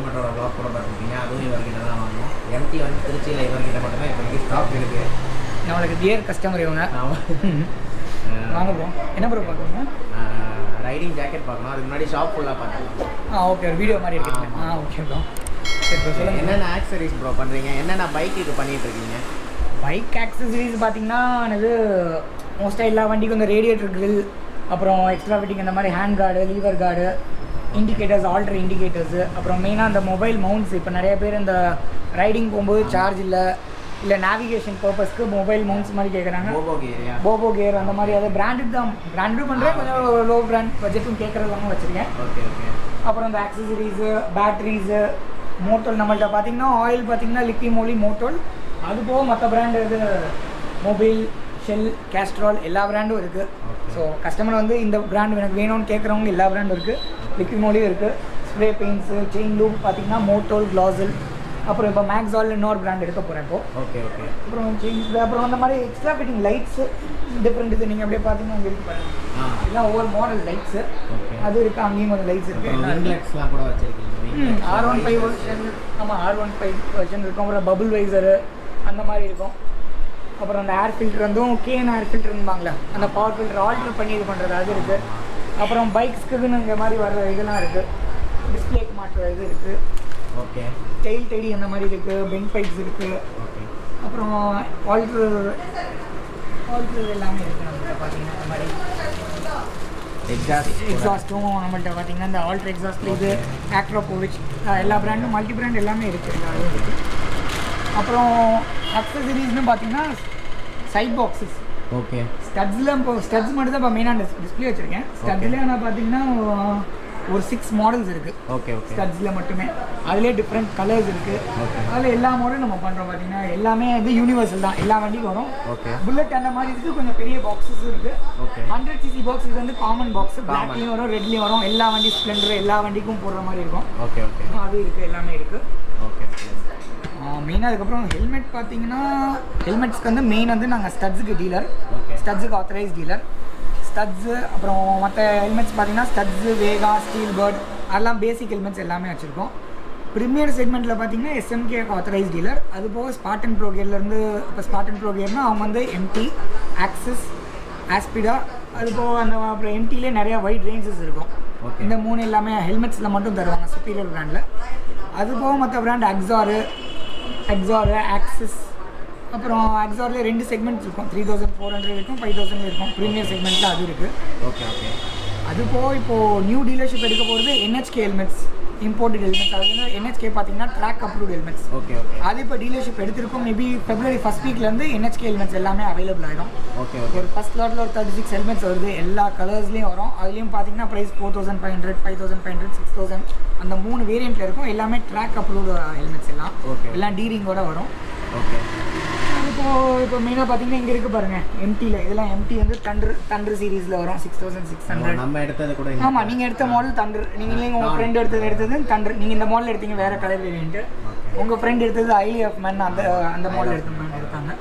ஹெல்மெட்டோட vlog கூட பார்த்துருக்கீங்க அதுவும் இவர்கிட்ட தான் வாங்கணும் எம்டி வந்து திருச்சியில் இவர்கிட்ட மட்டும்தான் இப்போதைக்கு ஸ்டாக் இருக்குது நம்மளுக்கு டியர் கஸ்டமர் இவங்க நான் வாங்க ப்ரோ என்ன ப்ரோ பார்க்குறீங்க ரைடிங் ஜாக்கெட் பார்க்கணும் அதுக்கு முன்னாடி ஷாப் ஃபுல்லாக பார்த்துருக்கோம் ஆ ஓகே ஒரு வீடியோ மாதிரி எடுத்துக்கேன் ஆ ஓகே ப்ரோ சரி ப்ரோ சொல்லுங்கள் என்னென்ன ஆக்சரிஸ் ப்ரோ பண்ணுறீங்க என்னென்ன பைக்குக்கு பண்ணிட்டு இருக்கீங்க பைக் ஆக்சசரிஸ் பார்த்தீங்கன்னா எனக்கு மோஸ்ட்டாக எல்லா வண்டிக்கும் இந்த ரேடியேட்டர் grill அப்புறம் எக்ஸ்ட்ரா ஃபிட்டிங் இந்த மாதிரி hand guard lever guard indicators ஆல்டர் இண்டிகேட்டர்ஸு அப்புறம் மெயினாக அந்த மொபைல் மவுண்ட்ஸ் இப்போ நிறைய பேர் இந்த ரைடிங் போகும்போது சார்ஜ் இல்லை இல்லை நேவிகேஷன் பர்பஸ்க்கு மொபைல் மவுண்ட்ஸ் மாதிரி கேட்குறாங்க போபோக்கு ஏரியா போபோ கேர் அந்த மாதிரி அது பிராண்டட் தான் பிராண்டட் பண்ணுறேன் கொஞ்சம் லோ பிராண்ட் பட்ஜெட்டும் கேட்குறதுலாம் வச்சுருக்கேன் ஓகே ஓகே அப்புறம் இந்த ஆக்சசரிஸு பேட்டரிஸு மோட்டோல் நம்மள்ட்ட பார்த்தீங்கன்னா ஆயில் பார்த்தீங்கன்னா லிக்வி மோலி மோட்டோல் அது போக மற்ற பிராண்டு இது மொபைல் ஷெல் கேஸ்ட்ரால் எல்லா பிராண்டும் இருக்குது ஸோ கஸ்டமர் வந்து இந்த பிராண்ட் எனக்கு வேணும்னு கேட்குறவங்க எல்லா பிராண்டும் இருக்குது லிக்வி மோலியும் இருக்குது ஸ்ப்ரே பெயிண்ட்ஸு செயின் லூப் பார்த்தீங்கன்னா மோட்டோல் க்ளாசல் அப்புறம் இப்போ மேக்ஸால் இன்னொரு பிராண்ட் எடுக்க போகிறேன் இப்போ ஓகே ஓகே அப்புறம் செயின்ஸ் அப்புறம் அந்த மாதிரி எக்ஸ்ட்ரா ஃபிட்டிங் லைட்ஸு டிஃப்ரெண்ட் இது நீங்கள் அப்படியே பார்த்தீங்கன்னா அங்கே இருக்கு பாருங்க ஆ எல்லாம் ஒவ்வொரு மாடல் லைட்ஸு ஓகே அது இருக்குது அங்கேயும் கொஞ்சம் லைட்ஸ் இருக்குது அப்புறம் விங்லெட்ஸ்லாம் கூட வச்சிருக்கீங்க ஆர் ஒன் ஃபைவ் வெர்ஷன் ஆமாம் ஆர் ஒன் ஃபைவ் வெர்ஷன் இருக்கும் அப்புறம் பபுள் வைசரு அந்த மாதிரி இருக்கும் அப்புறம் அந்த ஏர் ஃபில்டர் வந்தும் கேன் ஏர் ஃபில்டர்னுபாங்களே அந்த பவர் ஃபில்டர் ஆல்டர் பண்ணி இது பண்ணுறது அது இருக்குது அப்புறம் பைக்ஸ்க்குன்னு இந்த மாதிரி வர்ற இதெல்லாம் இருக்குது டிஸ்பிளேக்கு மாட்டுற இது இருக்குது ஓகே டெயில் டெடி அந்த மாதிரி இருக்குது பென் பைப்ஸ் இருக்குது ஓகே அப்புறம் ஆல்ட்ரு ஆல்ட்ரு எல்லாமே இருக்குது நம்மகிட்ட பார்த்தீங்கன்னா இந்த மாதிரி எக்ஸாஸ்ட் எக்ஸாஸ்ட்டும் நம்மள்ட்ட பார்த்தீங்கன்னா இந்த ஆல்ட்ரு எக்ஸாஸ்ட் இது ஆக்ட்ரோபோவிச் எல்லா பிராண்டும் மல்டி பிராண்ட் எல்லாமே இருக்குது எல்லாமே இருக்குது அப்புறம் அக்சசரிஸ்னு பார்த்தீங்கன்னா சைட் பாக்ஸஸ் ஓகே ஸ்டட்ஸில் இப்போ ஸ்டட்ஸ் மட்டும் தான் இப்போ மெயினாக டிஸ்பிளே வச்சுருக்கேன் ஸ்டட்ஸ்லேயே நான் பார்த்தீங்கன்னா ஒரு சிக்ஸ் மாடல்ஸ் இருக்குது ஓகே ஓகே ஸ்டட்ஸில் மட்டுமே அதுலேயே டிஃப்ரெண்ட் கலர்ஸ் இருக்குது Okay. அதில் எல்லா மாடலும் நம்ம பண்ணுறோம் பார்த்தீங்கன்னா எல்லாமே வந்து யூனிவர்சல் தான் எல்லா வண்டிக்கும் வரும் ஓகே புல்லட் அந்த மாதிரி இருக்குது கொஞ்சம் பெரிய பாக்ஸஸ் இருக்குது ஓகே ஹண்ட்ரட் சிசி பாக்ஸ் இது வந்து காமன் பாக்ஸ் பிளாக்லேயும் வரும் ரெட்லேயும் வரும் எல்லா வண்டி ஸ்ப்ளெண்டர் எல்லா வண்டிக்கும் போடுற மாதிரி இருக்கும் ஓகே ஓகே அது இருக்குது எல்லாமே இருக்குது ஓகே மெயினாக அதுக்கப்புறம் ஹெல்மெட் பார்த்தீங்கன்னா ஹெல்மெட்ஸ்க்கு வந்து மெயின் வந்து நாங்கள் ஸ்டட்ஸுக்கு டீலர் ஓகே ஸ்டட்ஸுக்கு ஆத்தரைஸ் டீலர் ஸ்டட்ஸு அப்புறம் மற்ற ஹெல்மெட்ஸ் பார்த்தீங்கன்னா ஸ்டட்ஸு வேகா ஸ்டீல் பேர்ட் அதெல்லாம் பேசிக் ஹெல்மெட்ஸ் எல்லாமே வச்சுருக்கோம் ப்ரீமியர் செக்மெண்ட்டில் பார்த்தீங்கன்னா எஸ்எம்கே ஆத்தரைஸ் டீலர் அது போக ஸ்பாட்டன் ப்ரோ கேர்லேருந்து இப்போ ஸ்பாட்டன் ப்ரோ கேர்னால் அவங்க வந்து எம்டி ஆக்சிஸ் ஆஸ்பிடா அது போக அந்த அப்புறம் எம்டிலே நிறையா வைட் ரேஞ்சஸ் இருக்கும் Okay. இந்த மூணு எல்லாமே ஹெல்மெட்ஸில் மட்டும் தருவாங்க சுப்பீரியர் பிராண்டில் அது போக மற்ற பிராண்ட் அக்ஸாரு அக்ஸாரு ஆக்சிஸ் அப்புறம் அக்ஸார்லேயே ரெண்டு செக்மெண்ட்ஸ் இருக்கும் த்ரீ தௌசண்ட் ஃபோர் ஹண்ட்ரட் இருக்கும் ஃபைவ் தௌசண்ட் இருக்கும் ப்ரீமியர் செக்மெண்ட்டில் அது இருக்குது ஓகே ஓகே அது போக இப்போது நியூ டீலர்ஷிப் எடுக்க போகிறது என்ஹெச்கே ஹெல்மெட்ஸ் இம்போர்ட்டட் ஹெல்மெட்ஸ் அது வந்து என்ஹெச்கே பார்த்தீங்கன்னா track approved helmets okay okay அது இப்போ டீலர்ஷிப் எடுத்திருக்கோம் மேபி ஃபெப்ரவரி ஃபஸ்ட் வீக்லேருந்து என்ஹெச்கே ஹெல்மெட்ஸ் எல்லாமே அவைலபிள் ஆகிடும் ஓகே ஓகே ஒரு ஃபஸ்ட் லாட்டில் ஒரு தேர்ட்டி சிக்ஸ் ஹெல்மெட்ஸ் வருது எல்லா கலர்ஸ்லேயும் வரும் அதுலேயும் பார்த்தீங்கன்னா price four thousand five hundred five thousand five hundred six thousand அந்த மூணு வேரியண்ட்டில் இருக்கும் எல்லாமே ட்ராக் அப்ரூவ்டு ஹெல்மெட்ஸ் எல்லாம் Okay. எல்லாம் டீரிங்கோட வரும் ஓகே இப்போ இப்போ மெயினாக பார்த்தீங்கன்னா இங்கே இருக்கு பாருங்க எம்டியில் இதெல்லாம் எம்டி வந்து தண்டர் தண்டர் சீரீஸில் வரும் சிக்ஸ் தௌசண்ட் சிக்ஸ் ஹண்ட்ரட் நம்ம எடுத்தது கூட ஆமாம் நீங்கள் எடுத்த மாடல் தண்டர் நீங்கள் உங்கள் ஃப்ரெண்ட் எடுத்தது எடுத்தது தண்டர் நீங்கள் இந்த மாடல் எடுத்தீங்க வேறு கலர் வேரியன்ட்டு உங்கள் ஃப்ரெண்ட் எடுத்தது ஐலி ஆஃப் மேன் அந்த அந்த மாடல் எடுத்த மேன் எடுத்தாங்க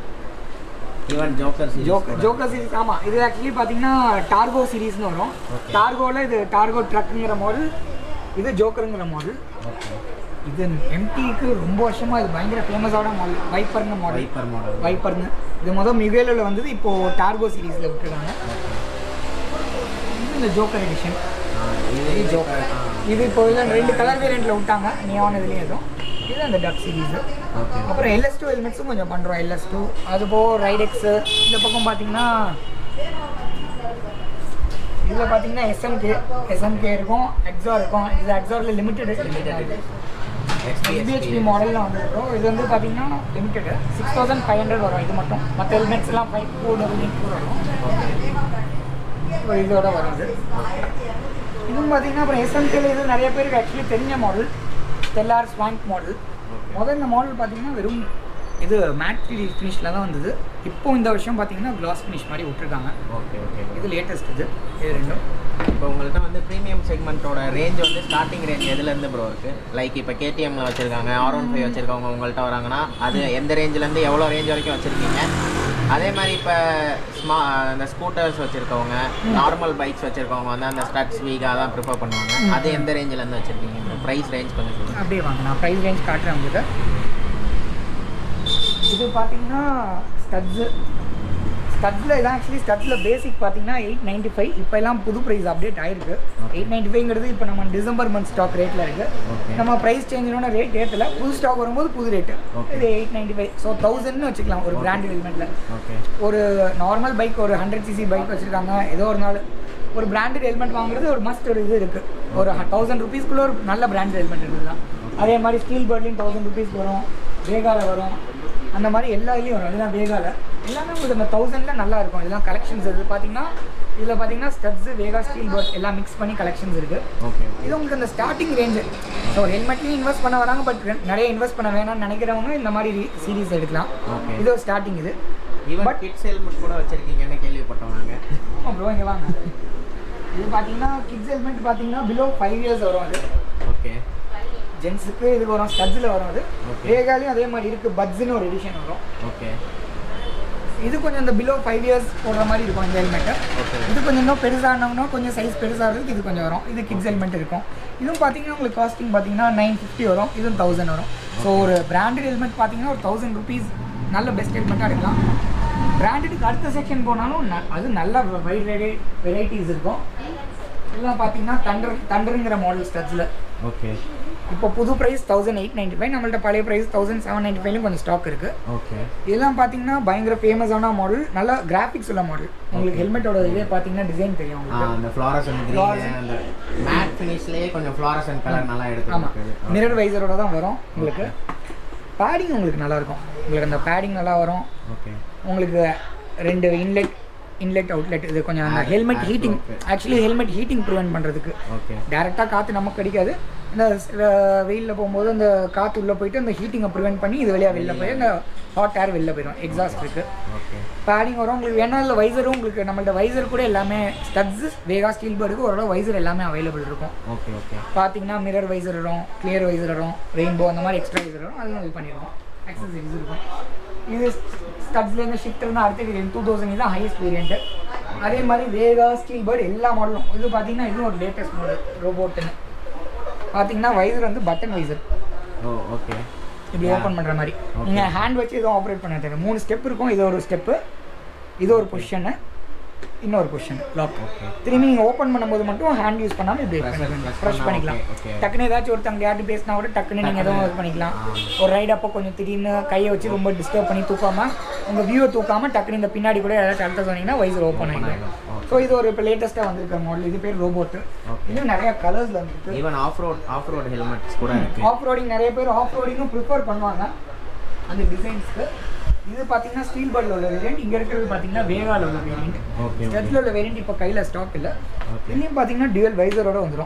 even joker joke joker series ஆமாம் இது ஆக்சுவலி பார்த்தீங்கன்னா டார்கோ சீரிஸ்னு வரும் Okay. டார்கோவில் இது டார்கோ ட்ரக்குங்கிற மாடல் இது ஜோக்கருங்கிற மாடல் ஓகே இது எம்டிக்கு ரொம்ப வருஷமாக இது பயங்கர ஃபேமஸான மாடல் வைப்பர்னு மாடல் வைப்பர் மாடல் வைப்பர்னு இது மொதல் மிவேலில் வந்தது இப்போது டார்கோ சீரிஸில் விட்டுருக்காங்க இது இந்த ஜோக்கர் எடிஷன் இது ஜோக்கர் இது இப்போ இதில் ரெண்டு கலர் வேரியண்ட்டில் விட்டாங்க நியான் இதுலேயும் எதுவும் இது அந்த டக் சீரீஸு ஓகே அப்புறம் எல்எஸ் டூ ஹெல்மெட்ஸும் கொஞ்சம் பண்ணுறோம் எல்எஸ் டூ அது போக ரைடெக்ஸு இந்த பக்கம் பார்த்தீங்கன்னா இதில் பார்த்தீங்கன்னா எஸ்எம்கே எஸ்எம்கே இருக்கும் எக்ஸார் இருக்கும் இது எக்ஸாரில் லிமிட்டெட் எஸ்பிஹெச்பி மாடலில் வந்துருக்கோம் இது வந்து பார்த்தீங்கன்னா limited six thousand five hundred வரும் இது மட்டும் மற்ற ஹெல்மெட்ஸ் எல்லாம் five four double eight four வரும் இப்போ இதோட வரும் இது இதுவும் பார்த்தீங்கன்னா அப்புறம் எஸ்எம்கேல இது நிறைய பேருக்கு ஆக்சுவலி தெரிஞ்ச மாடல் ஸ்டெல்லார் ஸ்வாங்க் மாடல் முதல்ல இந்த மாடல் பார்த்தீங்கன்னா வெறும் இது மேட் ஃபினிஷில் தான் வந்தது இப்போ இந்த வருஷம் பார்த்தீங்கன்னா கிளாஸ் ஃபினிஷ் மாதிரி விட்டுருக்காங்க ஓகே ஓகே இது லேட்டஸ்ட் இது இது ரெண்டும் இப்போ உங்கள்கிட்ட வந்து ப்ரீமியம் செக்மெண்ட்டோட ரேஞ்ச் வந்து ஸ்டார்டிங் ரேஞ்ச் எதுலேருந்து ப்ரோ இருக்குது லைக் இப்போ கேடிஎம்ல வச்சுருக்காங்க ஆர் ஒன் ஃபைவ் வச்சுருக்கவங்க உங்கள்கிட்ட வராங்கன்னா அது எந்த ரேஞ்சிலேருந்து எவ்வளோ ரேஞ்ச் வரைக்கும் வச்சுருக்கீங்க அதே மாதிரி இப்போ ஸ்மா இந்த ஸ்கூட்டர்ஸ் வச்சுருக்கவங்க நார்மல் பைக்ஸ் வச்சுருக்கவங்க வந்து அந்த ஸ்டட்ஸ் வீகாக தான் ப்ரிஃபர் பண்ணுவாங்க ம். அது எந்த ரேஞ்சிலேருந்து வச்சுருக்கீங்க ப்ரைஸ் ரேஞ்ச் கொஞ்சம் சொல்லுங்கள் அப்படியே வாங்க நான் ப்ரைஸ் ரேஞ்ச் காட்டுறேன் உங்களுக்கு இது பார்த்தீங்கன்னா ஸ்டட்ஸு ஸ்டட்ஸில் இதான் ஆக்சுவலி ஸ்டட்ஸில் பேசிக் பார்த்தீங்கன்னா எயிட் நைன்ட்டி ஃபைவ் இப்போ எல்லாம் புது ப்ரைஸ் அப்டேட் ஆயிருக்கு Okay. எயிட் நைன்ட்டி ஃபைவ்ங்கிறது இப்போ நம்ம டிசம்பர் மந்த் ஸ்டாக் ரேட்டில் இருக்குது Okay. நம்ம ப்ரைஸ் சேஞ்சினோட ரேட் ஏற்றல புது ஸ்டாக் வரும்போது புது ரேட்டு Okay. இது எயிட் நைன்ட்டி ஃபைவ் ஸோ தௌசண்ட்னு வச்சுக்கலாம் ஒரு Okay. பிராண்டட் ஹெல்மெட்டில் ஓகே ஒரு நார்மல் பைக் ஒரு ஹண்ட்ரட் சிசி பைக் வச்சுருக்காங்க ஏதோ ஒரு நாள் ஒரு பிராண்டட் ஹெல்மெட் வாங்குறது ஒரு மஸ்ட் ஒரு இது இருக்குது ஒரு தௌசண்ட் ருபீஸ்க்குள்ள ஒரு நல்ல பிராண்டட் ஹெல்மெட் இருக்குதுதான் அதே மாதிரி ஸ்டீல் பேர்ட்லேயும் தௌசண்ட் ருபீஸ் வரும் வேகால வரும் அந்த மாதிரி எல்லா இதுலேயும் வரும் இதெல்லாம் வேகால எல்லாமே உங்களுக்கு அந்த தௌசண்டில் நல்லா இருக்கும் இதெல்லாம் கலெக்ஷன்ஸ் இருக்குது பார்த்தீங்கன்னா இதில் பார்த்தீங்கன்னா ஸ்டட்ஸு வேகா ஸ்டீல் பேர்ட் எல்லாம் மிக்ஸ் பண்ணி கலெக்ஷன்ஸ் இருக்குது ஓகே இது உங்களுக்கு அந்த ஸ்டார்டிங் ரேஞ்சு ஸோ ஹெல்மெட்லேயும் இன்வெஸ்ட் பண்ண வராங்க பட் நிறைய இன்வெஸ்ட் பண்ண வேணாம்னு நினைக்கிறவங்க இந்த மாதிரி சீரீஸ் எடுக்கலாம் Okay. இது ஒரு ஸ்டார்டிங் இது ஈவன் But- கிட்ஸ் ஹெல்மெட் கூட வச்சுருக்கீங்கன்னு கேள்விப்பட்டோம் நாங்கள் ப்ரோ இங்கே வாங்க இது பார்த்தீங்கன்னா கிட்ஸ் ஹெல்மெட் பார்த்தீங்கன்னா பிலோ ஃபைவ் இயர்ஸ் வரும் அது ஓகே ஜென்ஸுக்கு இதுக்கு வரும் ஸ்டட்ஸில் வரும் அது Okay. வேகாலையும் அதே மாதிரி இருக்குது பட்ஸ்னு ஒரு எடிஷன் வரும் ஓகே இது கொஞ்சம் இந்த பிலோ ஃபைவ் இயர்ஸ் போடுற மாதிரி இருக்கும் இந்த ஹெல்மெட்டு ஓகே இது கொஞ்சம் இன்னும் பெருசானவங்கன்னா கொஞ்சம் சைஸ் பெருசாகிறதுக்கு இது கொஞ்சம் வரும் இது கிட்ஸ் ஹெல்மெட் இருக்கும் இதுவும் பார்த்தீங்கன்னா உங்களுக்கு காஸ்டிங் பார்த்தீங்கன்னா நைன் ஃபிஃப்டி வரும் இதுவும் தௌசண்ட் வரும் ஸோ ஒரு பிராண்டட் ஹெல்மெட் பார்த்தீங்கன்னா ஒரு தௌசண்ட் ருபீஸ் நல்ல பெஸ்ட் ஹெல்மெட்டாக எடுக்கலாம் பிராண்டடுக்கு அடுத்த செக்ஷன் போனாலும் ந- அது நல்ல வைட் வெரைட்டிஸ் இருக்கும் இதெல்லாம் பார்த்தீங்கன்னா தண்டர் தண்டருங்கிற மாடல் ஸ்டட்ஸில் ஓகே இப்போ புது price thousand eight ninety five நம்மள்ட்ட பழைய ப்ரைஸ் தௌசண்ட் செவன் நைன்ட்டி ஃபைவ்லையும் கொஞ்சம் ஸ்டாக் இருக்குது ஓகே இதெல்லாம் பார்த்தீங்கன்னா பயங்கர ஃபேமஸான மாடல் நல்லா கிராஃபிக்ஸ் உள்ள மாடல் உங்களுக்கு ஹெல்மெட்டோட இதே பார்த்தீங்கன்னா டிசைன் தெரியும் ஆ, உங்களுக்கு அந்த ஃப்ளாரசன் கிரீன் Fluorescent. அந்த மேட் ஃபினிஷ்லேயே கொஞ்சம் ஃப்ளாரசன் கலர் நல்லா ஆமாம் எடுத்து மிரர் வைசரோட தான் வரும் உங்களுக்கு பேடிங் உங்களுக்கு நல்லா இருக்கும் உங்களுக்கு அந்த பேடிங் நல்லா வரும் ஓகே உங்களுக்கு ரெண்டு இன்லெட் இன்லெட் அவுட்லெட் இது கொஞ்சம் அந்த Ah, helmet ah, heating okay. Actually helmet heating prevent பண்ணுறதுக்கு ஓகே டேரெக்டாக காற்று நமக்கு அடிக்காது இந்த வெயிலில் போகும்போது அந்த காற்று உள்ளே போயிட்டு அந்த ஹீட்டிங்கை ப்ரிவென்ட் பண்ணி இது வழியாக வெளில போய் அந்த ஹாட் ஏர் வெளில போயிடும் எக்ஸாஸ்ட் இருக்குது ஓகே பேடிங் வரும் உங்களுக்கு வேணா இல்லை வைசரும் உங்களுக்கு நம்மள்ட்ட வைசர் கூட எல்லாமே ஸ்டட்ஸ் வேகா ஸ்டீல் பேர்டுக்கு ஓரளவு வைசர் எல்லாமே அவைலபிள் இருக்கும் ஓகே ஓகே பார்த்தீங்கன்னா மிரர் வைசர் வரும் கிளியர் வைசர் வரும் ரெயின்போ அந்த மாதிரி எக்ஸ்ட்ரா வைசர் வரும் அதுவும் இது பண்ணிடுவோம் அக்சசரிஸ் இருக்கும் இது ஸ்டட்ஸ்லேருந்து ஷிஃப்ட்லேருந்து அடுத்த டூ தௌசண்ட் தான் ஹையஸ்ட் வேரியண்ட்டு அதே மாதிரி வேகா ஸ்டீல் பேர்டு எல்லா மாடலும் இது பார்த்தீங்கன்னா இதுவும் ஒரு லேட்டஸ்ட் மாடல் ரோபோட்டுன்னு பார்த்தீங்கன்னா வைசர் வந்து பட்டன் வைசர் ஓ ஓகே இப்படி ஓப்பன் பண்ணுற மாதிரி நீங்கள் ஹேண்ட் வச்சு எதுவும் ஆப்ரேட் பண்ண தேவை மூணு ஸ்டெப் இருக்கும் இது ஒரு ஸ்டெப்பு இது ஒரு பொசிஷனு இன்னொரு பொசிஷன் லாக் ஓகே திரும்பி நீங்கள் ஓப்பன் பண்ணும்போது மட்டும் ஹேண்ட் யூஸ் பண்ணாமல் இப்படி Press பண்ணி- press ப்ரெஷ் பண்ணா பண்ணிக்கலாம் okay, okay. டக்குன்னு ஏதாச்சும் ஒருத்தங்க யார்ட்டு பேசினா கூட டக்குன்னு நீங்கள் எதுவும் இது பண்ணிக்கலாம் ஒரு ரைட் அப்போ கொஞ்சம் திடீர்னு கையை வச்சு ரொம்ப டிஸ்டர்ப் பண்ணி தூக்காம உங்கள் வியூவை தூக்காம டக்குன்னு இந்த பின்னாடி கூட ஏதாச்சும் அடுத்த சொன்னீங்கன்னா வைசர் ஓப்பன் ஆகிடும் ஆயிடும். Okay. ஸோ இது ஒரு இப்போ லேட்டஸ்ட்டாக வந்திருக்க மாடல் இது பேர் ரோபோட்டு Okay. இன்னும் நிறைய கலர்ஸில் வந்துருக்கு even off road off road helmets கூட இருக்கு ஆஃப் ரோடிங் நிறைய பேர் ஆஃப் ரோடிங்கும் ப்ரிஃபர் பண்ணுவாங்க அந்த டிசைன்ஸ்க்கு இது பார்த்தீங்கன்னா ஸ்டீல் பர்டில் உள்ள வேரியன்ட் இங்கே இருக்கிறது பார்த்தீங்கன்னா வேகால உள்ள வேரியன்ட் ஓகே ஓகே ஸ்டெட்ல உள்ள வேரியன்ட் இப்போ கையில் ஸ்டாக் இல்லை ஓகே இதுலேயும் பார்த்தீங்கன்னா டியூவல் வைசரோட வந்துடும்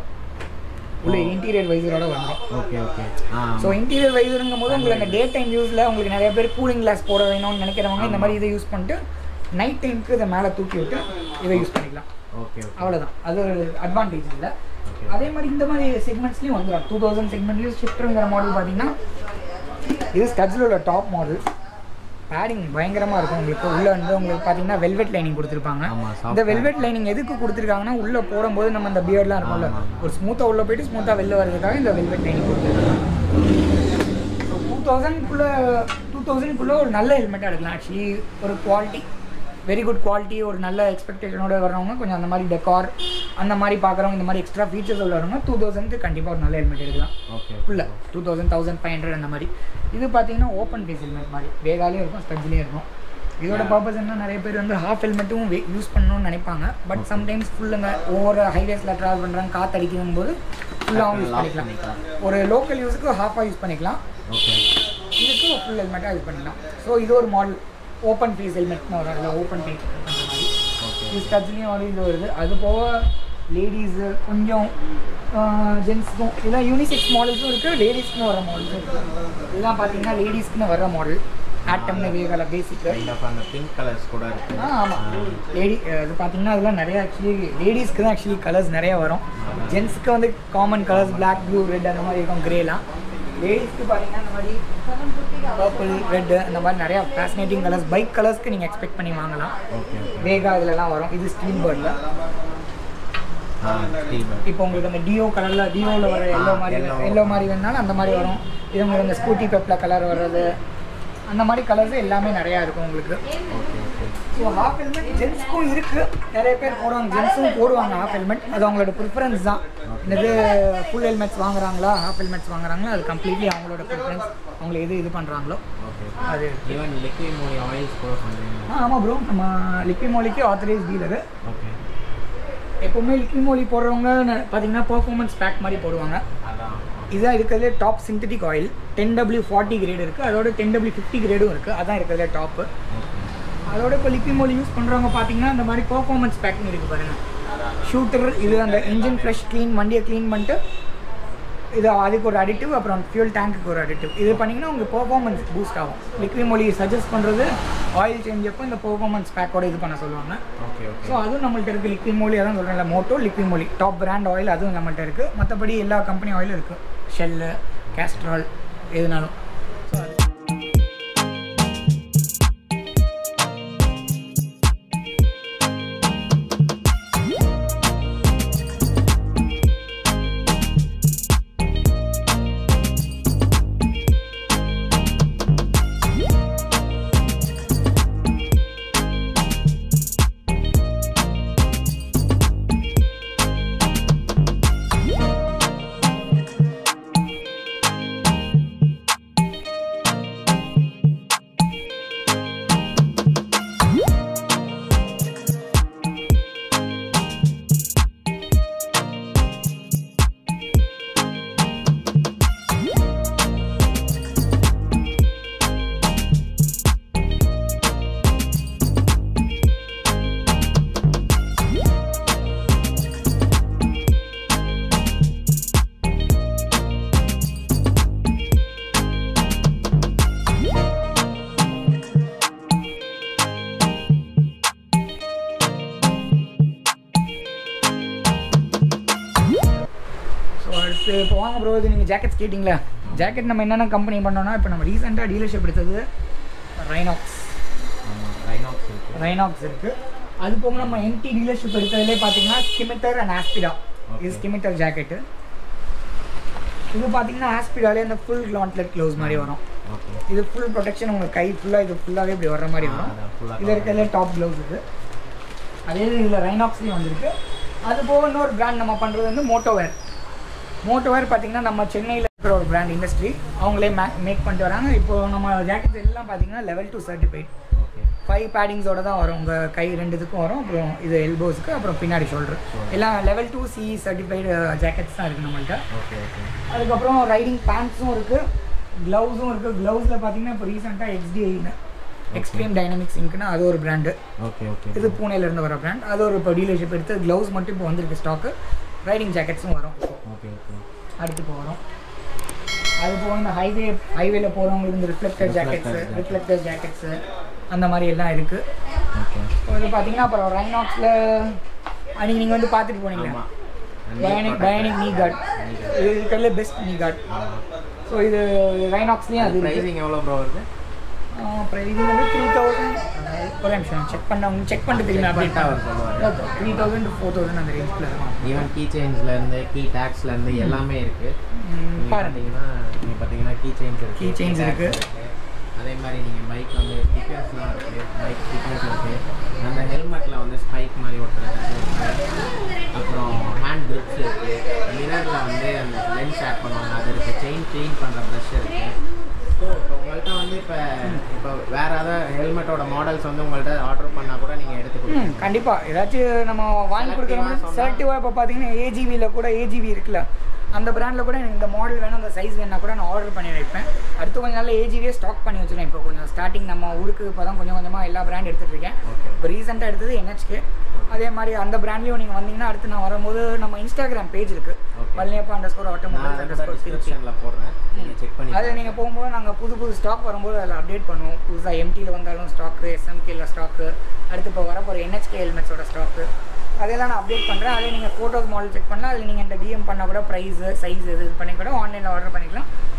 உள்ள இன்டீரியர் வைசரோட வந்துடும் okay okay ah so interior வைசருங்கும் போது உங்களுக்கு அந்த டே டைம் யூஸில் உங்களுக்கு நிறைய பேர் கூலிங் கிளாஸ் போட வேணும்னு நினைக்கிறவங்க இந்த மாதிரி இதை யூஸ் பண்ணிட்டு நைட் டைமுக்கு இதை மேலே தூக்கி விட்டு இதை யூஸ் பண்ணிக்கலாம் ஓகே ஓகே அவ்வளோதான் அது ஒரு அட்வான்டேஜ் இல்லை ஓகே அதே மாதிரி இந்த மாதிரி செக்மெண்ட்ஸ்லையும் வந்துடும் டூ தௌசண்ட் செக்மெண்ட்லையும் ஷிஃப்ட்டுங்கிற மாடல் பார்த்தீங்கன்னா இது ஸ்டட்ஸில் உள்ள டாப் மாடல் பேடிங் பயங்கரமாக இருக்கும் உங்களுக்கு உள்ளே வந்து உங்களுக்கு பார்த்தீங்கன்னா வெல்வெட் லைனிங் கொடுத்துருப்பாங்க ஆமா, soft இந்த வெல்வெட் லைனிங் எதுக்கு கொடுத்துருக்காங்கன்னா உள்ளே போடும்போது நம்ம அந்த பியர்ட்லாம் இருக்கும்ல ஆமா, ஆமா. ஒரு ஸ்மூத்தாக உள்ளே போயிட்டு ஸ்மூத்தாக வெளில வர்றதுக்காக இந்த வெல்வெட் லைனிங் கொடுத்துருக்காங்க டூ தௌசண்ட்குள்ளே டூ தௌசண்ட்குள்ளே ஒரு நல்ல ஹெல்மெட்டாக எடுக்கலாம் ஆக்சுவலி ஒரு குவாலிட்டி வெரி குட் குவாலிட்டி ஒரு நல்ல எக்ஸ்பெக்டேஷனோட வர்றவங்க கொஞ்சம் அந்த மாதிரி டெக்கார் அந்த மாதிரி பார்க்குறவங்க இந்த மாதிரி எக்ஸ்ட்ரா ஃபீச்சர்ஸ் உள்ளவங்க டூ தௌசண்ட்க்கு கண்டிப்பாக ஒரு நல்ல ஹெல்மெட் எடுக்கலாம் ஓகே ஃபுல்லாக two thousand thousand five hundred அந்த மாதிரி இது பார்த்தீங்கன்னா ஓப்பன் ஃபேஸ் ஹெல்மெட் மாதிரி வேகாலையும் இருக்கும் ஸ்டட்ஸ்லேயும் இருக்கும் இதோட பர்பஸ் என்ன நிறைய பேர் வந்து ஹாஃப் ஹெல்மெட்டும் யூஸ் பண்ணணும்னு நினைப்பாங்க பட் சம்டைம்ஸ் ஃபுல்லுங்க ஒவ்வொரு ஹைவேஸில் ட்ராவல் பண்ணுறாங்க காற்று அடிக்கும் போது ஃபுல்லாகவும் யூஸ் Lock பண்ணிக்கலாம் பண்ணிக்கலாம். ஒரு லோக்கல் யூஸுக்கு ஹாஃபாக யூஸ் பண்ணிக்கலாம் ஓகே இதுக்கு ஃபுல் ஹெல்மெட்டாக யூஸ் பண்ணிக்கலாம் ஸோ இது ஒரு மாடல் ஓப்பன் ஃபேஸ் ஹெல்மெட்னு வரும் அதில் ஓப்பன் ஃபேஸ் அந்த மாதிரி ஓகே இது ஸ்டட்ஸ்லேயும் ஒரு இது வருது அது போக லேடிஸு கொஞ்சம் ஜென்ஸுக்கும் இதெல்லாம் யூனிசெக்ஸ் மாடல்ஸும் இருக்குது லேடிஸ்க்குன்னு வர மாடல்ஸும் இருக்குது இதெல்லாம் பார்த்தீங்கன்னா லேடிஸ்க்குன்னு வர மாடல் ஆட்டம்னு வேகல பேசிக்கு கைண்ட் ஆஃப் அந்த பிங்க் கலர்ஸ் கூட இருக்கு ஆ ஆமாம் லேடி இது பார்த்தீங்கன்னா அதெல்லாம் நிறைய ஆக்சுவலி லேடிஸ்க்கு தான் ஆக்சுவலி கலர்ஸ் நிறைய வரும் ஜென்ஸுக்கு வந்து common colours Black blue red அந்த மாதிரி இருக்கும் கிரேலாம் லேடிஸ்க்கு பார்த்தீங்கன்னா இந்த மாதிரி பர்பிள் ரெட் அந்த மாதிரி நிறையா ஃபேசினேட்டிங் கலர்ஸ் பைக் கலர்ஸ்க்கு நீங்கள் எக்ஸ்பெக்ட் பண்ணி வாங்கலாம் ஓகே ஓகே வேகா இதுலலாம் வரும் இது ஸ்டீல் பேர்டில் ஆ ஸ்டீல் பேக் இப்போ உங்களுக்கு அந்த டியோ கலரில் டியோவில் வர எல்லோ மாதிரி yellow. எல்லோ மாதிரி வேணாலும் அந்த மாதிரி வரும் இது உங்களுக்கு இந்த ஸ்கூட்டி பெப்பில் கலர் வர்றது அந்த மாதிரி கலர்ஸ் எல்லாமே நிறையா இருக்கும் உங்களுக்கு okay okay so half helmet ஜென்ஸ்க்கும் இருக்குது நிறைய பேர் போடுவாங்க ஜென்ஸும் போடுவாங்க ஹாஃப் ஹெல்மெட் அது அவங்களோட ப்ரிஃபரன்ஸ் தான் இது ஃபுல் ஹெல்மெட்ஸ் வாங்குறாங்களா ஹாஃப் ஹெல்மெட்ஸ் வாங்குறாங்களா அது கம்ப்ளீட்லி அவங்களோட ப்ரிஃபரன்ஸ் அவங்க எது இது பண்ணுறாங்களோ ஓகே அது ஈவன் லிக்விட் மூவி ஆயில்ஸ் கூட பண்ணுறீங்க ஆ ஆமாம் ப்ரோ நம்ம லிக்வி மோலிக்கு ஆத்தரைஸ் டீலரு ஓகே எப்போவுமே லிக்வி மோலி போடுறவங்க ந- பார்த்தீங்கன்னா பர்ஃபார்மன்ஸ் பேக் மாதிரி போடுவாங்க அதான் இதுதான் இருக்கிறதுலே top synthetic oil ten W forty grade இருக்குது அதோட டென் டபிள்யூ ஃபிஃப்டி கிரேடும் இருக்குது அதான் இருக்கிறதுலே டாப்பு ஓகே அதோட இப்போ லிக்விட் மோலி யூஸ் பண்ணுறவங்க பார்த்தீங்கன்னா இந்த மாதிரி பர்ஃபார்மன்ஸ் பேக்னு இருக்குது பாருங்கள் ஷூட்டர் இது அந்த இன்ஜின் ஃப்ரெஷ் க்ளீன் வண்டியை க்ளீன் பண்ணிட்டு இது அதுக்கு ஒரு அடிட்டிவ் அப்புறம் ஃபியூல் டேங்க்குக்கு ஒரு அடிட்டிவ் இது பண்ணிங்கன்னா உங்களுக்கு பெர்ஃபார்மன்ஸ் பூஸ்ட் ஆகும் லிக்விட் மொழி சஜஸ்ட் பண்ணுறது ஆயில் சேஞ்ச் அப்போ இந்த பெர்ஃபார்மன்ஸ் பேக்கோட இது பண்ண சொல்லுவாங்க ஓகே ஓகே ஸோ அதுவும் நம்மள்ட்ட இருக்குது லிக்விட் மொழி அதான் சொல்கிறேன்ல மோட்டோ லிக்விட் மொழி டாப் பிராண்ட் ஆயில் அதுவும் நம்மள்ட்ட இருக்குது மற்றபடி எல்லா கம்பெனி ஆயிலும் இருக்குது ஷெல்லு கேஸ்ட்ரால் எதுனாலும் ஸோ அது ஸோ அடுத்து இப்போ வாங்க ப்ரோ இது நீங்கள் ஜாக்கெட்ஸ் கேட்டிங்களா ஜாக்கெட் நம்ம என்னென்ன கம்பெனி பண்ணோம்னா இப்போ நம்ம ரீசெண்டாக டீலர்ஷிப் எடுத்தது ரைனாக்ஸ் ரைனாக்ஸ் இருக்கு ரைனாக்ஸ் இருக்குது அது போக நம்ம என்டி டீலர்ஷிப் எடுத்ததுலேயே பார்த்தீங்கன்னா ஸ்கிமிட்டர் அண்ட் ஆஸ்பிடா இது Okay. ஸ்கிமிட்டர் ஜாக்கெட்டு இது பார்த்தீங்கன்னா ஆஸ்பிடாலே அந்த ஃபுல் கிளாண்ட்லெட் க்ளோஸ் மாதிரி வரும் ஓகே இது ஃபுல் ப்ரொடெக்ஷன் உங்களுக்கு கை ஃபுல்லாக இது ஃபுல்லாகவே இப்படி வர்ற மாதிரி ஆ, வரும் அதான் full ஆ இது இருக்கிறதுல டாப் க்ளவுஸ் இது அதே இதில் ரைனாக்ஸ்லேயும் வந்திருக்கு அது போக இன்னொரு பிராண்ட் நம்ம பண்ணுறது வந்து மோட்டோவேர் மோட்டோவேர் பார்த்தீங்கன்னா நம்ம சென்னையில் இருக்கிற ஒரு பிராண்ட் இண்டஸ்ட்ரி அவங்களே மே மேக் பண்ணிட்டு வராங்க இப்போ நம்ம ஜாக்கெட்ஸ் எல்லாம் பார்த்தீங்கன்னா level two certified okay five பேடிங்ஸோட தான் வரும் உங்கள் கை ரெண்டு இதுக்கும் வரும் அப்புறம் இது எல்போஸ்க்கு அப்புறம் பின்னாடி ஷோல்டர் எல்லாம் level two C certified jackets தான் இருக்குது நம்மள்ட்ட ஓகே ஓகே அதுக்கப்புறம் ரைடிங் பேண்ட்ஸும் இருக்குது க்ளவுஸும் இருக்குது க்ளவுஸில் பார்த்தீங்கன்னா இப்போ ரீசெண்டாக எக்ஸ்டிஐன்னு எக்ஸ்ட்ரீம் டைனமிக்ஸ் இங்க்னா அது ஒரு பிராண்டு ஓகே ஓகே இது பூனேல இருந்து வர பிராண்ட் அது ஒரு இப்போ டீலர்ஷிப் எடுத்து க்ளவுஸ் மட்டும் இப்போ வந்திருக்கு ஸ்டாக்கு ரைடிங் ஜாக்கெட்ஸும் வரும் இப்போ ஓகே ஓகே அடுத்து இப்போ வரும் அது போக இந்த ஹைவே ஹைவேல போகிறவங்களுக்கு இந்த reflector jackets Reflector reflector jackets அந்த மாதிரி எல்லாம் இருக்குது ஓகே இப்போ இது பார்த்தீங்கன்னா அப்புறம் ரைனாக்ஸில் அன்றைக்கி நீங்கள் வந்து பார்த்துட்டு போனீங்க ஆமாம் பயானிக் பயானிக் நீ கார்ட் இது இருக்கிறதுல பெஸ்ட் நீ கார்ட் ஸோ இது ரைனாக்ஸ்லேயும் அது இருக்குது ப்ரைஸிங் எவ்வளோ ப்ரோ வருது ப்ரைஸ் வந்து த்ரீ தௌசண்ட் ஒரு நிமிஷம் செக் பண்ண செக் பண்ணிட்டு தெரியுமா Check பண்ணிட்டு அவர் சொல்லுவாரு. த்ரீ தௌசண்ட் ஃபோர் தௌசண்ட் அந்த ரேஞ்சில் இருக்கும் ஈவன் கீ செயின்ஸ்லேருந்து கீ டேக்ஸ்லேருந்து எல்லாமே இருக்குது ம், நீங்கள் பாருங்க பார்த்தீங்கன்னா நீங்கள் பார்த்தீங்கன்னா கீ செயின்ஸ் இருக்குது Key chains இருக்கு. அதே மாதிரி நீங்கள் பைக் வந்து ஸ்டிக்கர்ஸ்லாம் இருக்குது பைக் ஸ்டிக்கர்ஸ் இருக்குது அந்த ஹெல்மெட்டில் வந்து ஸ்பைக் மாதிரி ஒட்டுறது இருக்குது அப்புறம் ஹேண்ட் கிரிப்ஸ் இருக்குது மிரரில் வந்து அந்த லென்ஸ் ஆட் பண்ணுவாங்க அது இருக்குது செயின் க்ளீன் பண்ணுற ப்ரஷ் இருக்குது ஸோ இப்போ உங்கள்கிட்ட வந்து இப்போ இப்போ வேறு ஏதாவது ஹெல்மெட்டோட மாடல்ஸ் வந்து உங்கள்கிட்ட ஆர்டர் பண்ணால் கூட நீங்கள் எடுத்து ம் கொடுங்க கண்டிப்பாக ஏதாச்சும் நம்ம வாங்கி கொடுக்குறோம் Selective-ஆ சொன்னா- செலக்டிவாக இப்போ பார்த்தீங்கன்னா ஏஜிவியில் கூட ஏஜிவி இருக்குல்ல அந்த பிராண்டில் கூட எனக்கு இந்த மாடல் வேணும் அந்த சைஸ் வேணா கூட நான் ஆர்டர் பண்ணி வைப்பேன் அடுத்து கொஞ்சம் நாள் ஏஜிவியே ஸ்டாக் பண்ணி வச்சுருக்கேன் இப்போ கொஞ்சம் ஸ்டார்டிங் நம்ம ஊருக்கு இப்போ தான் கொஞ்சம் கொஞ்சமாக எல்லா பிராண்ட் எடுத்துகிட்டு இருக்கேன் ஓகே இப்போ ரீசெண்டாக எடுத்தது என்ஹெச்கே அதே மாதிரி அந்த பிராண்ட்லேயும் நீங்கள் வந்தீங்கன்னா அடுத்து நான் வரும்போது நம்ம இன்ஸ்டாகிராம் பேஜ் இருக்குது Okay. பழனியப்பா அண்டர் ஸ்கோர் நான் ஆட்டோமொபைல்ஸ் அண்டர் ஸ்கோர் திருச்சி டிஸ்கிரிப்ஷனில் போடுறேன் நீங்கள் செக் பண்ணி அதில் நீங்கள் போகும்போது நாங்கள் புது புது ஸ்டாக் வரும்போது அதில் அப்டேட் பண்ணுவோம் புதுசாக எம்டியில் வந்தாலும் ஸ்டாக்கு எஸ்எம்கேல ஸ்டாக்கு அடுத்து இப்போ வரப்போகிற என்ஹெச்கே ஹெல்மெட்ஸோட ஸ்டாக்கு அதெல்லாம் நான் அப்டேட் பண்ணுறேன் அதில் நீங்கள் ஃபோட்டோஸ் மாடல் செக் பண்ணலாம் அதில் நீங்கள் இந்த டிஎம் பண்ணால் கூட ப்ரைஸு சைஸ் இது இது பண்ணி கூட ஆன்லைனில் ஆர்டர் பண்ணிக்கலாம்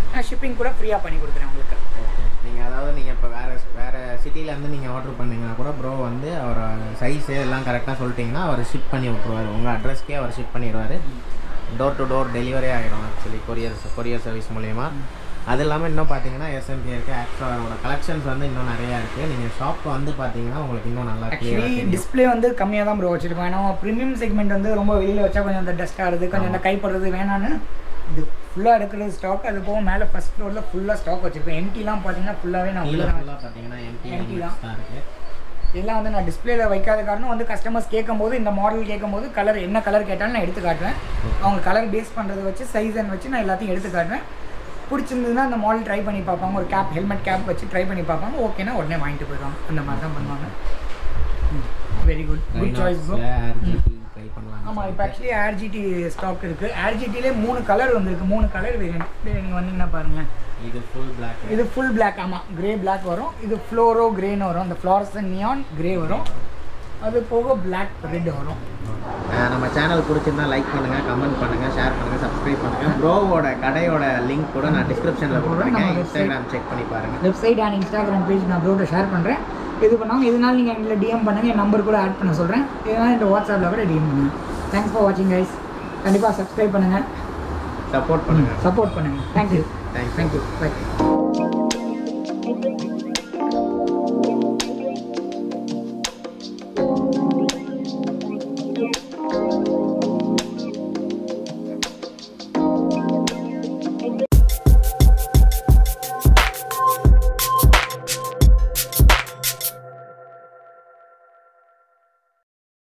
நான் ஷிப்பிங் கூட ஃப்ரீயாக பண்ணி கொடுக்குறேன் உங்களுக்கு ஓகே நீங்கள் அதாவது நீங்கள் இப்போ வேறு வேறு சிட்டிலேருந்து நீங்கள் ஆர்டர் பண்ணீங்கன்னா கூட ப்ரோ வந்து அவர் சைஸு எல்லாம் கரெக்டாக சொல்லிட்டீங்கன்னா அவர் ஷிப் பண்ணி விட்ருவார் உங்கள் அட்ரஸ்க்கே அவர் ஷிப் பண்ணிடுவார் டோர் டு டோர் டெலிவரி ஆகிடும் ஆக்சுவலி கொரியர் கொரியர் சர்வீஸ் மூலிமா அது இல்லாமல் இன்னும் பார்த்தீங்கன்னா எஸ்எம்பி இருக்குது ஆக்சுவலோட கலெக்ஷன்ஸ் வந்து இன்னும் நிறையா இருக்குது நீங்கள் ஷாப் வந்து பார்த்தீங்கன்னா உங்களுக்கு இன்னும் நல்லா ஆக்சுவலி clear-ஆ தெரியும் டிஸ்ப்ளே வந்து கம்மியாக தான் ப்ரோ வச்சிருக்கோம் ஏன்னா ப்ரீமியம் செக்மெண்ட் வந்து ரொம்ப வெளியில் வச்சா கொஞ்சம் அந்த டஸ்ட் ஆகுது கொஞ்சம் இந்த கைப்படுறது வேணான்னு இது ஃபுல்லாக இருக்கிறது ஸ்டாக் அது போக மேலே ஃபர்ஸ்ட் ஃப்ளோரில் ஃபுல்லாக ஸ்டாக் வச்சிருக்கேன் எம்டிலாம் பார்த்தீங்கன்னா ஃபுல்லாகவே நான் கீழே உள்ள ஃபுல்லாக பார்த்தீங்கன்னா எம்டி Empty தான் இருக்குது எல்லாம் வந்து நான் டிஸ்பிளேல வைக்காத காரணம் வந்து கஸ்டமர்ஸ் கேட்கும்போது இந்த மாடல் கேட்கும்போது கலர் என்ன கலர் கேட்டாலும் நான் எடுத்து காட்டுவேன் அவங்க கலர் பேஸ் பண்ணுறதை வச்சு சைஸ் வச்சு நான் எல்லாத்தையும் எடுத்து காட்டுவேன் பிடிச்சிருந்ததுன்னா அந்த மாடல் ட்ரை பண்ணி பார்ப்பாங்க ஒரு கேப் ஹெல்மெட் கேப் வச்சு ட்ரை பண்ணி பார்ப்பாங்க ஓகேனா உடனே வாங்கிட்டு போயிடுவாங்க அந்த மாதிரி தான் பண்ணுவாங்க very good good choice bro try பண்ணலாம் ஆமாம் இப்போ ஆக்சுவலி ஆர்ஜிடி ஸ்டாக் இருக்குது ஆர்ஜிடிலே மூணு கலர் வந்திருக்கு மூணு கலர் வேரியன்ட் நீங்கள் வந்தீங்கன்னா பாருங்களேன் இது ஃபுல் பிளாக் இது ஃபுல் பிளாக் ஆமாம் கிரே பிளாக் வரும் இது ஃப்ளோரோ கிரேன்னு வரும் அந்த ஃப்ளாரசன் நியான் கிரே வரும் அது போக பிளாக் ரெட் வரும் அஹ் நம்ம சேனல் பிடிச்சிருந்தா லைக் பண்ணுங்க கமெண்ட் பண்ணுங்க ஷேர் பண்ணுங்க சப்ஸ்கிரைப் பண்ணுங்க ப்ரோவோட கடையோட லிங்க் கூட நான் டிஸ்கிரிப்ஷனில் கொடுத்துருக்கேன் நம்ம இன்ஸ்டாகிராம் செக் பண்ணி பாருங்க வெப்சைட் அண்ட் இன்ஸ்டாகிராம் பேஜ் நான் ப்ரோட ஷேர் பண்ணுறேன் இது பண்ணாமல் இதனால நீங்கள் எங்களை டிஎம் பண்ணுங்கள் என் நம்பர் கூட ஆட் பண்ண சொல்கிறேன் இதனால் இந்த வாட்ஸ்அப்பில் கூட டிஎம் பண்ணுங்கள் தேங்க்ஸ் ஃபார் வாட்சிங் கைஸ் கண்டிப்பாக சப்ஸ்கிரைப் பண்ணுங்கள் சப்போர்ட் பண்ணுங்க சப்போர்ட் பண்ணுங்கள் தேங்க்யூ தேங்க்ஸ் தேங்க்யூ பை